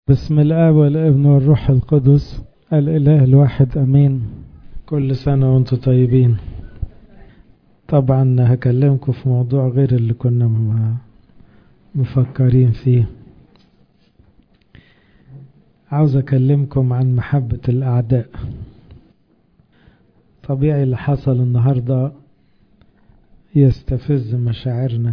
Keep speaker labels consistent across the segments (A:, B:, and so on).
A: بسم الآب والابن والروح القدس الإله الواحد أمين كل سنة وانتم طيبين طبعا هكلمكم في موضوع غير اللي كنا مفكرين فيه عاوز أكلمكم عن محبة الأعداء طبيعي اللي حصل النهاردة يستفز مشاعرنا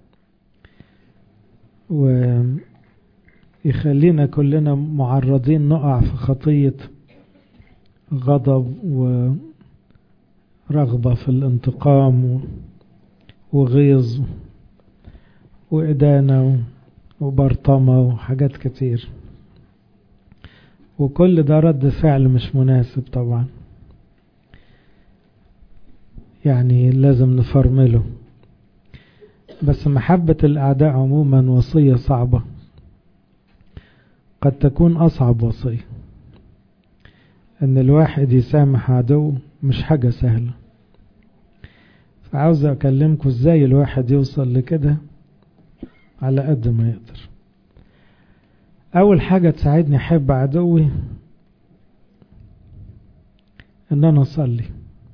A: ويخلينا كلنا معرضين نقع في خطية غضب ورغبة في الانتقام وغيظ وإدانة وبرطمة وحاجات كتير وكل ده رد فعل مش مناسب طبعا يعني لازم نفرمله بس محبة الأعداء عموما وصية صعبة قد تكون أصعب وصية أن الواحد يسامح عدو مش حاجة سهلة فعاوز أكلمكم إزاي الواحد يوصل لكده على قد ما يقدر أول حاجة تساعدني أحب عدوي إن أنا أصلي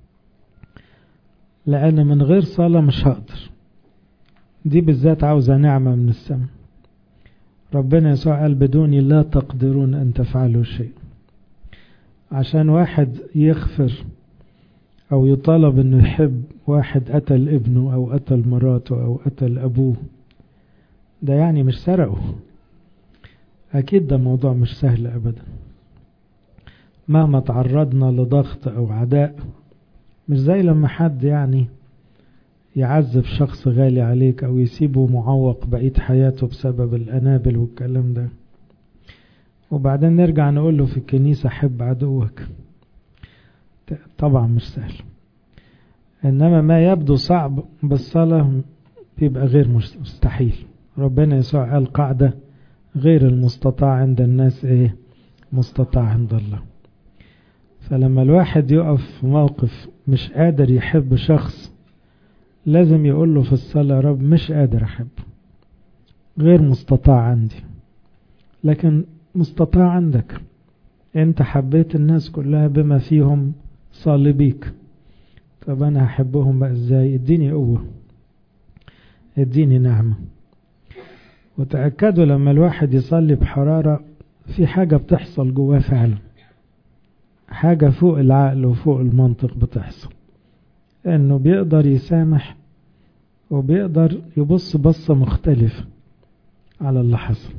A: لأن من غير صلاة مش هقدر دي بالذات عاوزة نعمة من السماء ربنا يسوع قال بدوني لا تقدرون أن تفعلوا شيء عشان واحد يغفر أو يطالب أنه يحب واحد قتل ابنه أو قتل مراته أو قتل أبوه ده يعني مش سرقه أكيد ده موضوع مش سهل أبدا مهما تعرضنا لضغط أو عداء مش زي لما حد يعني يعذب شخص غالي عليك أو يسيبه معوق بقية حياته بسبب الأنابل والكلام ده وبعدين نرجع نقول له في الكنيسة حب عدوك طبعا مش سهل إنما ما يبدو صعب بالصلاة بيبقى غير مستحيل ربنا يسوع قال قاعدة غير المستطاع عند الناس ايه مستطاع عند الله فلما الواحد يقف في موقف مش قادر يحب شخص لازم يقول له في الصلاة رب مش قادر أحب غير مستطاع عندي لكن مستطاع عندك انت حبيت الناس كلها بما فيهم صالبيك طب انا هحبهم بقى ازاي اديني قوة اديني نعمة وتأكدوا لما الواحد يصلي بحرارة في حاجة بتحصل جواه فعلا حاجة فوق العقل وفوق المنطق بتحصل انه بيقدر يسامح وبيقدر يبص بصة مختلفة على اللي حصل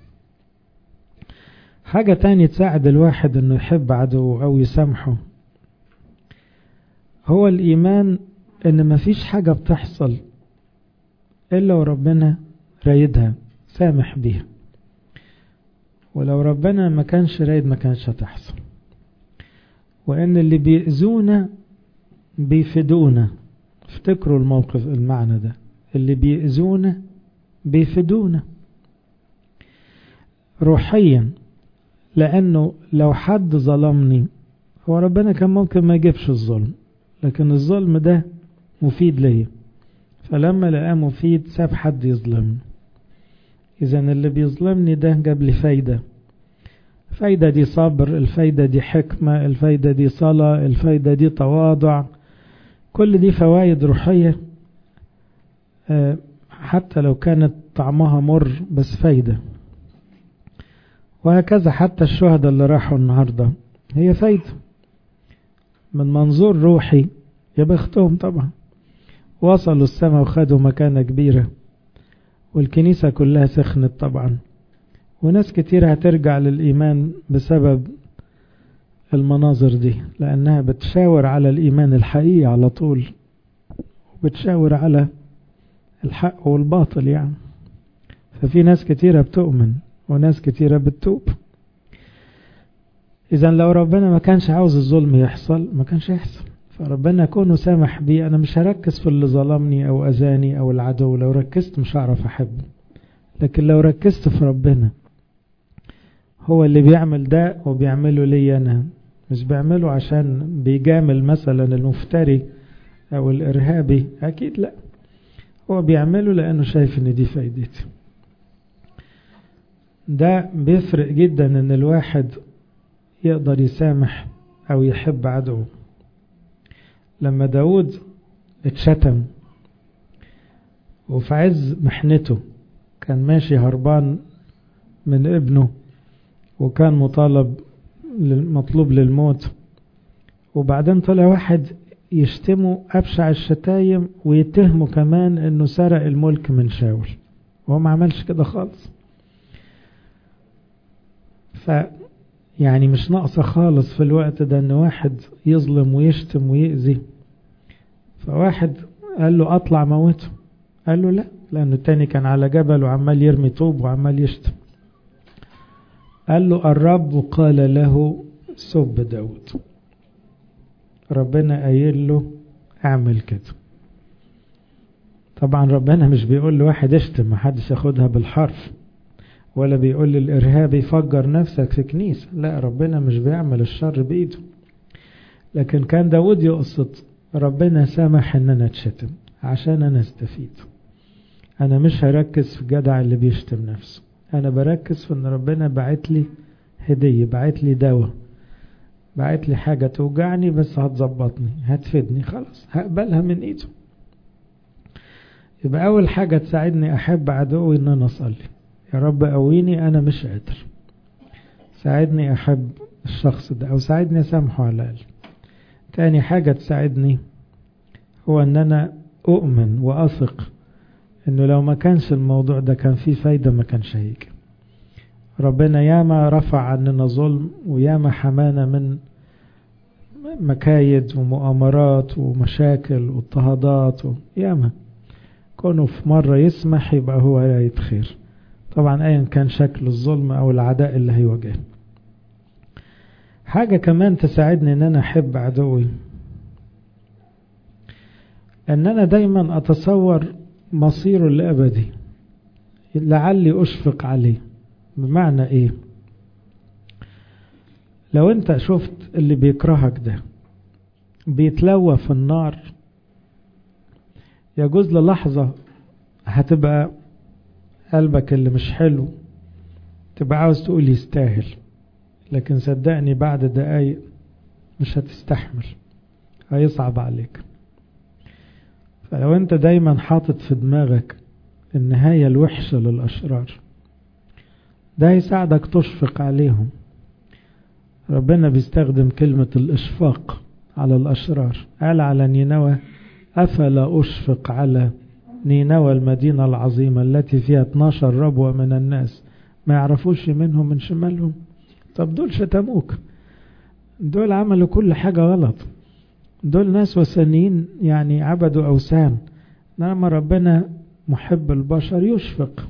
A: حاجة تانية تساعد الواحد انه يحب عدوه او يسامحه هو الايمان ان مفيش حاجة بتحصل الا وربنا رايدها سامح بيها ولو ربنا ما كانش رايد ما كانش هتحصل وان اللي بيأذونا بيفيدونا افتكروا الموقف المعنى ده اللي بيأذونا بيفيدونا روحيا لأنه لو حد ظلمني هو ربنا كان ممكن ما يجيبش الظلم لكن الظلم ده مفيد ليا فلما لقاه مفيد ساب حد يظلمني إذا اللي بيظلمني ده جاب لي فايدة الفايدة دي صبر الفايدة دي حكمة الفايدة دي صلاة الفايدة دي تواضع كل دي فوائد روحية حتى لو كانت طعمها مر بس فايدة وهكذا حتى الشهداء اللي راحوا النهاردة هي فايدة من منظور روحي يا بختهم طبعا وصلوا السماء وخدوا مكانة كبيرة والكنيسة كلها سخنت طبعا وناس كتير هترجع للإيمان بسبب المناظر دي لأنها بتشاور على الإيمان الحقيقي على طول وبتشاور على الحق والباطل يعني ففي ناس كتيرة بتؤمن وناس كتيرة بتتوب إذا لو ربنا ما كانش عاوز الظلم يحصل ما كانش يحصل فربنا كونه سامح بي أنا مش هركز في اللي ظلمني أو أذاني أو العدو لو ركزت مش هعرف أحبه لكن لو ركزت في ربنا هو اللي بيعمل ده وبيعمله لي أنا مش بيعمله عشان بيجامل مثلا المفتري أو الإرهابي أكيد لا هو بيعمله لأنه شايف إن دي فايدتي ده بيفرق جدا ان الواحد يقدر يسامح او يحب عدوه لما داود اتشتم وفي عز محنته كان ماشي هربان من ابنه وكان مطالب مطلوب للموت وبعدين طلع واحد يشتمه أبشع الشتايم ويتهمه كمان انه سرق الملك من شاول وهو ما عملش كده خالص ف يعني مش ناقصة خالص في الوقت ده ان واحد يظلم ويشتم ويأذي فواحد قال له اطلع موته قال له لا لانه التاني كان على جبل وعمال يرمي طوب وعمال يشتم قال له الرب قال له سب داود ربنا قايل له اعمل كده طبعا ربنا مش بيقول لواحد اشتم محدش ياخدها بالحرف ولا بيقول للإرهابي فجر نفسك في كنيسة لا ربنا مش بيعمل الشر بإيده لكن كان داود يقصد ربنا سمح ان انا اتشتم عشان انا استفيد انا مش هركز في الجدع اللي بيشتم نفسه انا بركز في ان ربنا بعت لي هدية بعت لي دواء بعت لي حاجة توجعني بس هتظبطني هتفيدني خلاص هقبلها من ايده يبقى اول حاجة تساعدني احب عدوي ان انا اصلي يا رب قويني انا مش قادر ساعدني احب الشخص ده او ساعدني اسامحه على الاقل تاني حاجة تساعدني هو ان انا اؤمن واثق انه لو ما كانش الموضوع ده كان فيه فايدة ما كانش هيجي ربنا ياما رفع عننا ظلم وياما حمانا من مكايد ومؤامرات ومشاكل واضطهادات ياما كونه في مرة يسمح يبقى هو راية خير طبعا ايا كان شكل الظلم او العداء اللي هيواجهه حاجة كمان تساعدني ان انا احب عدوي ان انا دايما اتصور مصيره الابدي لعلي اشفق عليه بمعنى ايه لو انت شفت اللي بيكرهك ده بيتلوى في النار يجوز للحظة هتبقى قلبك اللي مش حلو تبقى عاوز تقول يستاهل لكن صدقني بعد دقايق مش هتستحمل هيصعب عليك فلو انت دايما حاطط في دماغك النهاية الوحشة للأشرار ده هيساعدك تشفق عليهم ربنا بيستخدم كلمة الإشفاق على الأشرار قال على نينوى أفلا أشفق على نينوى المدينة العظيمة التي فيها 12 ربوة من الناس ما يعرفوش منهم من شمالهم طب دول شتموك دول عملوا كل حاجة غلط دول ناس وثنيين يعني عبدوا أوثان إنما ربنا محب البشر يشفق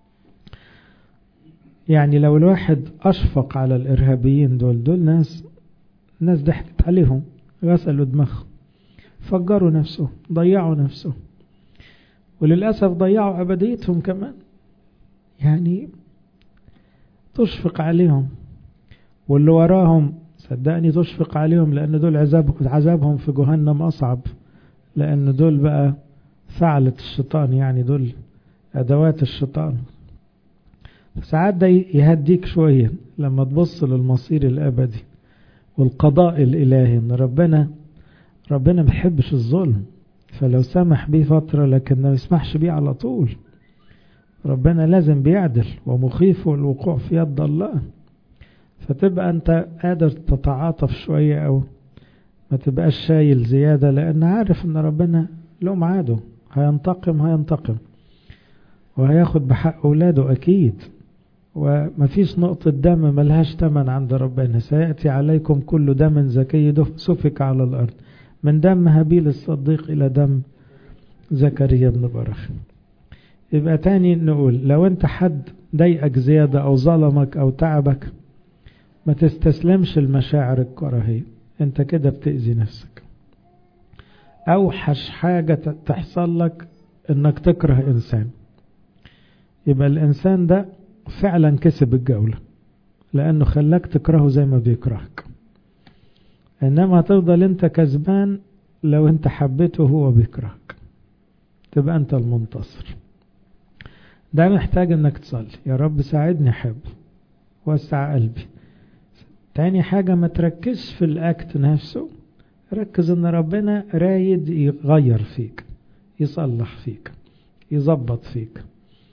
A: يعني لو الواحد أشفق على الإرهابيين دول دول ناس ناس ضحكت عليهم غسلوا دماغهم فجروا نفسهم ضيعوا نفسهم وللأسف ضيعوا أبديتهم كمان يعني تشفق عليهم واللي وراهم صدقني تشفق عليهم لأن دول عذاب عذابهم في جهنم أصعب لأن دول بقى فعلة الشيطان يعني دول أدوات الشيطان ساعات ده يهديك شوية لما تبص للمصير الأبدي والقضاء الإلهي إن ربنا ربنا ما بيحبش الظلم فلو سمح بيه فترة لكن ما يسمحش بيه على طول ربنا لازم بيعدل ومخيف الوقوع في يد الله فتبقى أنت قادر تتعاطف شوية أو ما تبقاش شايل زيادة لأن عارف أن ربنا له ميعاده هينتقم هينتقم وهياخد بحق أولاده أكيد ومفيش نقطة دم ملهاش تمن عند ربنا سيأتي عليكم كل دم زكي سفك على الأرض من دم هابيل الصديق إلى دم زكريا بن برخ يبقى تاني نقول لو انت حد ضايقك زيادة أو ظلمك أو تعبك ما تستسلمش المشاعر الكراهية انت كده بتأذي نفسك أوحش حاجة تحصل لك انك تكره إنسان يبقى الإنسان ده فعلا كسب الجولة لأنه خلاك تكرهه زي ما بيكرهك إنما تفضل أنت كسبان لو أنت حبيته هو بيكرهك تبقى أنت المنتصر ده محتاج انك تصلي يا رب ساعدني احب وسع قلبي تاني حاجة ما تركزش في الاكت نفسه ركز ان ربنا رايد يغير فيك يصلح فيك يظبط فيك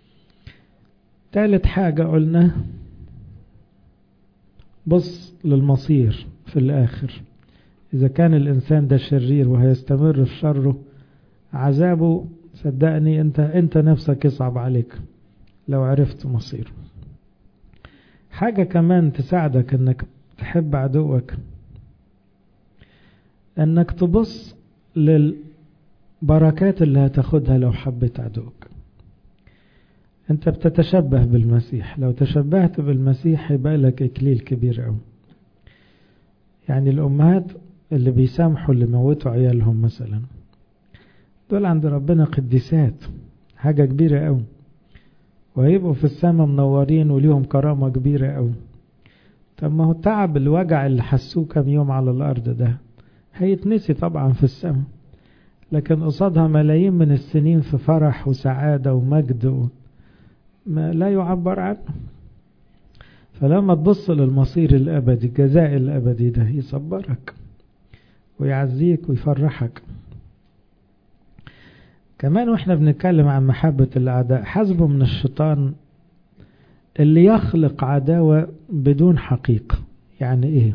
A: تالت حاجة قلنا بص للمصير في الآخر إذا كان الإنسان ده شرير وهيستمر في شره عذابه صدقني أنت أنت نفسك يصعب عليك لو عرفت مصيره حاجة كمان تساعدك أنك تحب عدوك أنك تبص للبركات اللي هتاخدها لو حبيت عدوك أنت بتتشبه بالمسيح لو تشبهت بالمسيح يبقى لك إكليل كبير أوي يعني الأمهات اللي بيسامحوا اللي موتوا عيالهم مثلا دول عند ربنا قديسات حاجة كبيرة أوي وهيبقوا في السماء منورين وليهم كرامة كبيرة أوي طب ما هو تعب الوجع اللي حسوه كام يوم على الأرض ده هيتنسي طبعا في السماء لكن قصادها ملايين من السنين في فرح وسعادة ومجد و... ما لا يعبر عنه فلما تبص للمصير الأبدي الجزاء الأبدي ده يصبرك ويعزيك ويفرحك كمان واحنا بنتكلم عن محبة الأعداء حسبه من الشيطان اللي يخلق عداوة بدون حقيقة يعني ايه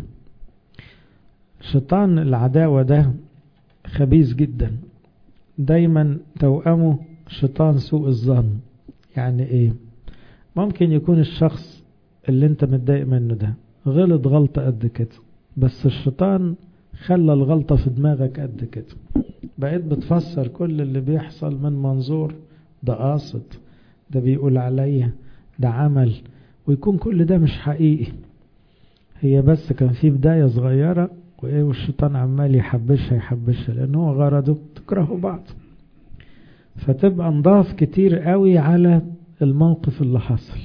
A: شيطان العداوة ده خبيث جدا دايما توأمه شيطان سوء الظن يعني ايه ممكن يكون الشخص اللي انت متضايق منه ده غلط غلطة قد كده بس الشيطان خلى الغلطة في دماغك قد كده بقيت بتفسر كل اللي بيحصل من منظور ده قاصد ده بيقول عليا ده عمل ويكون كل ده مش حقيقي هي بس كان في بداية صغيرة وايه والشيطان عمال يحبشها يحبشها لان هو غرضه تكرهوا بعض فتبقى نضاف كتير قوي على الموقف اللي حصل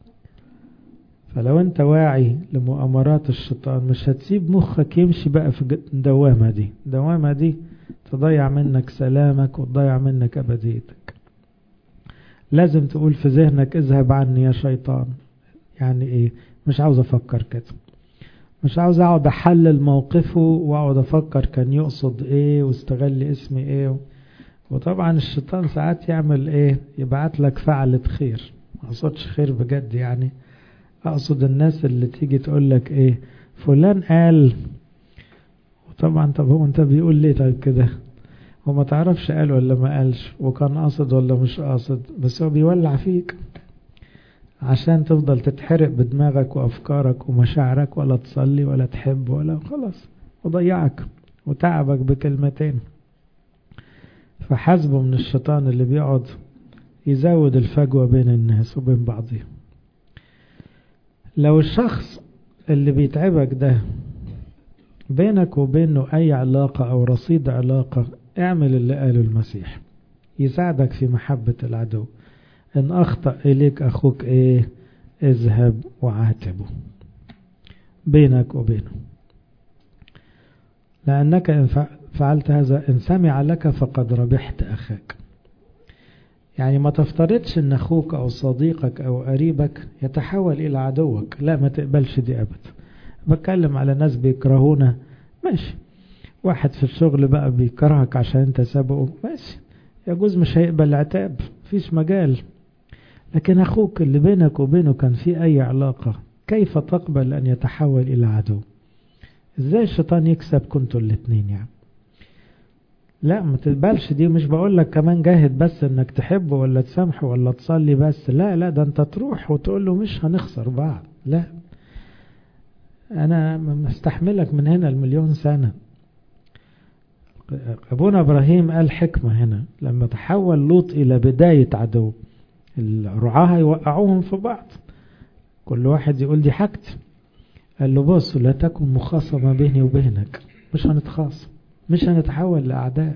A: فلو انت واعي لمؤامرات الشيطان مش هتسيب مخك يمشي بقى في الدوامة دي الدوامة دي تضيع منك سلامك وتضيع منك أبديتك لازم تقول في ذهنك اذهب عني يا شيطان يعني ايه مش عاوز افكر كده مش عاوز اقعد احلل موقفه واقعد افكر كان يقصد ايه واستغل اسمي ايه وطبعا الشيطان ساعات يعمل ايه يبعت لك فعلة خير ما اقصدش خير بجد يعني اقصد الناس اللي تيجي تقول لك ايه فلان قال وطبعا طب هو انت بيقول ليه طيب كده وما تعرفش قال ولا ما قالش وكان قاصد ولا مش قاصد بس هو بيولع فيك عشان تفضل تتحرق بدماغك وافكارك ومشاعرك ولا تصلي ولا تحب ولا خلاص وضيعك وتعبك بكلمتين فحسبه من الشيطان اللي بيقعد يزود الفجوة بين الناس وبين بعضهم لو الشخص اللي بيتعبك ده بينك وبينه أي علاقة أو رصيد علاقة اعمل اللي قاله المسيح يساعدك في محبة العدو إن أخطأ إليك أخوك إيه اذهب وعاتبه بينك وبينه لأنك إن فعلت هذا إن سمع لك فقد ربحت أخاك يعني ما تفترضش ان اخوك او صديقك او قريبك يتحول الى عدوك لا ما تقبلش دي ابدا بتكلم على ناس بيكرهونا ماشي واحد في الشغل بقى بيكرهك عشان انت سابقه ماشي يجوز مش هيقبل عتاب فيش مجال لكن اخوك اللي بينك وبينه كان في اي علاقة كيف تقبل ان يتحول الى عدو ازاي الشيطان يكسب كنتوا الاتنين يعني لا ما تقبلش دي مش بقول لك كمان جاهد بس انك تحبه ولا تسامحه ولا تصلي بس لا لا ده انت تروح وتقول له مش هنخسر بعض لا انا مستحملك من هنا المليون سنة ابونا ابراهيم قال حكمة هنا لما تحول لوط الى بداية عدو الرعاة يوقعوهم في بعض كل واحد يقول دي حاجتي قال له بص لا تكن مخاصمة بيني وبينك مش هنتخاصم مش هنتحول لأعداء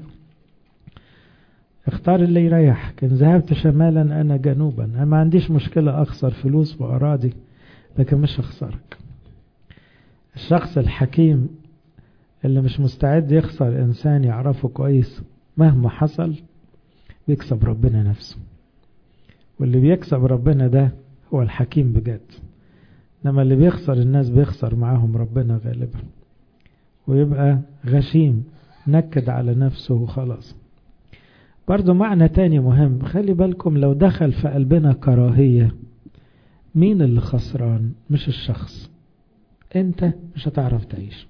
A: اختار اللي يريحك إن ذهبت شمالا أنا جنوبا أنا ما عنديش مشكلة أخسر فلوس وأراضي لكن مش هخسرك الشخص الحكيم اللي مش مستعد يخسر إنسان يعرفه كويس مهما حصل بيكسب ربنا نفسه واللي بيكسب ربنا ده هو الحكيم بجد انما اللي بيخسر الناس بيخسر معاهم ربنا غالبا ويبقى غشيم نكد على نفسه وخلاص برضو معنى تاني مهم خلي بالكم لو دخل في قلبنا كراهية مين اللي خسران مش الشخص انت مش هتعرف تعيش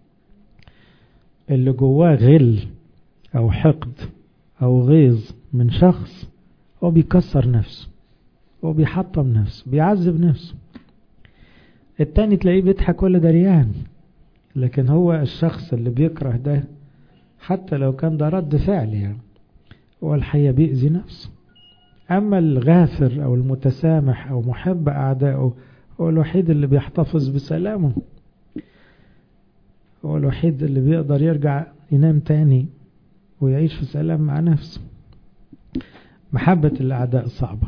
A: اللي جواه غل او حقد او غيظ من شخص هو بيكسر نفسه هو بيحطم نفسه بيعذب نفسه التاني تلاقيه بيضحك ولا دريان لكن هو الشخص اللي بيكره ده حتى لو كان ده رد فعل يعني هو الحقيقة بيأذي نفسه أما الغافر أو المتسامح أو محب أعدائه هو الوحيد اللي بيحتفظ بسلامه هو الوحيد اللي بيقدر يرجع ينام تاني ويعيش في سلام مع نفسه محبة الأعداء صعبة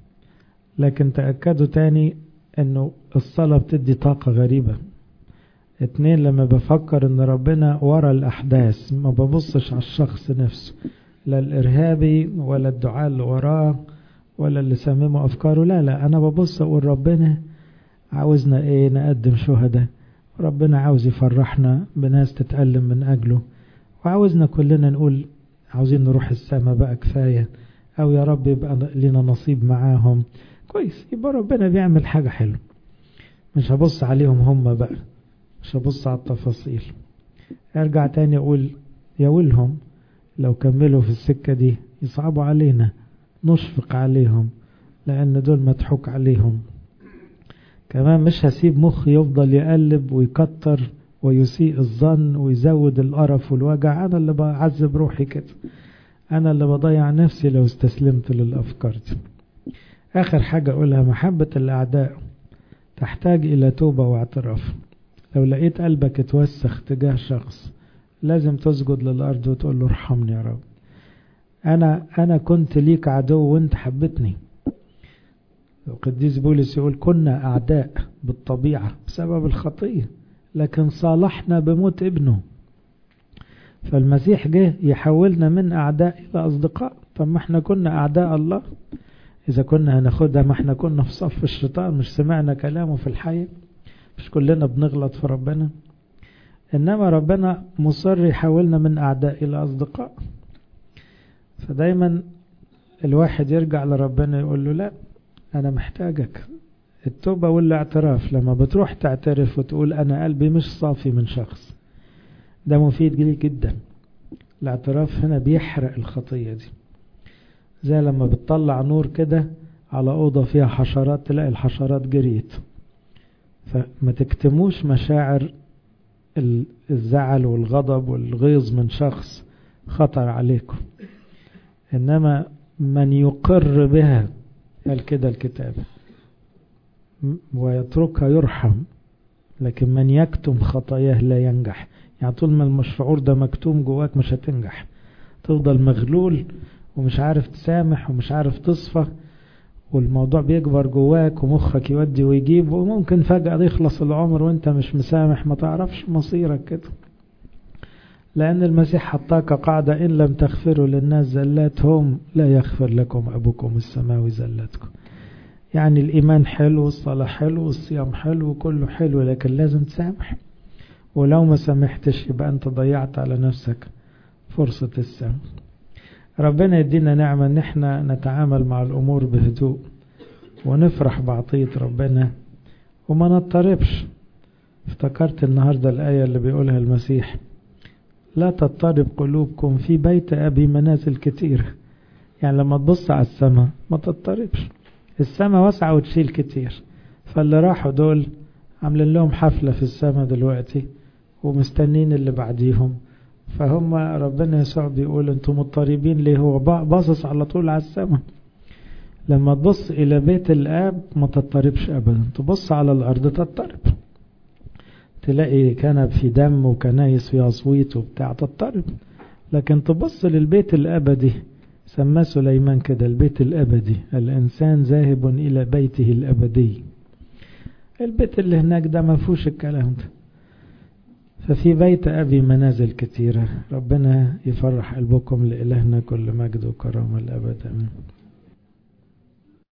A: لكن تأكدوا تاني أنه الصلاة بتدي طاقة غريبة اتنين لما بفكر ان ربنا ورا الأحداث ما ببصش على الشخص نفسه لا الإرهابي ولا الدعاء اللي وراه ولا اللي سممه أفكاره لا لا أنا ببص أقول ربنا عاوزنا إيه نقدم شهداء ربنا عاوز يفرحنا بناس تتألم من أجله وعاوزنا كلنا نقول عاوزين نروح السما بقى كفاية أو يا رب يبقى لنا نصيب معاهم كويس يبقى ربنا بيعمل حاجة حلوة مش هبص عليهم هم بقى مش هبص على التفاصيل ارجع تاني اقول يا ولهم لو كملوا في السكة دي يصعبوا علينا نشفق عليهم لأن دول مضحوك عليهم كمان مش هسيب مخي يفضل يقلب ويكتر ويسيء الظن ويزود القرف والوجع أنا اللي بعذب روحي كده أنا اللي بضيع نفسي لو استسلمت للأفكار دي آخر حاجة أقولها محبة الأعداء تحتاج إلى توبة واعتراف لو لقيت قلبك اتوسخ تجاه شخص لازم تسجد للأرض وتقول له ارحمني يا رب أنا أنا كنت ليك عدو وأنت حبتني القديس بولس يقول كنا أعداء بالطبيعة بسبب الخطية لكن صالحنا بموت ابنه فالمسيح جه يحولنا من أعداء إلى أصدقاء طب ما احنا كنا أعداء الله إذا كنا هناخدها ما احنا كنا في صف الشيطان مش سمعنا كلامه في الحي مش كلنا بنغلط في ربنا إنما ربنا مصر يحولنا من أعداء إلى أصدقاء فدايما الواحد يرجع لربنا يقول له لا أنا محتاجك التوبة والاعتراف لما بتروح تعترف وتقول أنا قلبي مش صافي من شخص ده مفيد لي جدا الاعتراف هنا بيحرق الخطية دي زي لما بتطلع نور كده على أوضة فيها حشرات تلاقي الحشرات جريت فما تكتموش مشاعر الزعل والغضب والغيظ من شخص خطر عليكم إنما من يقر بها قال كده الكتاب ويتركها يرحم لكن من يكتم خطاياه لا ينجح يعني طول ما الشعور ده مكتوم جواك مش هتنجح تفضل مغلول ومش عارف تسامح ومش عارف تصفى والموضوع بيكبر جواك ومخك يودي ويجيب وممكن فجأة يخلص العمر وانت مش مسامح ما تعرفش مصيرك كده لأن المسيح حطاك قاعدة إن لم تغفروا للناس زلاتهم لا يغفر لكم أبوكم السماوي زلاتكم يعني الإيمان حلو والصلاة حلو والصيام حلو وكله حلو لكن لازم تسامح ولو ما سامحتش يبقى أنت ضيعت على نفسك فرصة السامح ربنا يدينا نعمة ان احنا نتعامل مع الامور بهدوء ونفرح بعطية ربنا وما نضطربش افتكرت النهاردة الآية اللي بيقولها المسيح لا تضطرب قلوبكم في بيت أبي منازل كتير يعني لما تبص على السماء ما تضطربش السماء واسعة وتشيل كتير فاللي راحوا دول عاملين لهم حفلة في السماء دلوقتي ومستنين اللي بعديهم فهم ربنا يسوع بيقول انتم مضطربين ليه هو باصص على طول على السماء لما تبص الى بيت الاب ما تضطربش ابدا تبص على الارض تضطرب تلاقي كنب في دم وكنايس فيها صويت وبتاع تضطرب لكن تبص للبيت الابدي سماه سليمان كده البيت الابدي الانسان ذاهب الى بيته الابدي البيت اللي هناك ده ما فيهوش الكلام ده ففي بيت أبي منازل كثيرة ربنا يفرح قلبكم لإلهنا كل مجد وكرامة الأبد أمين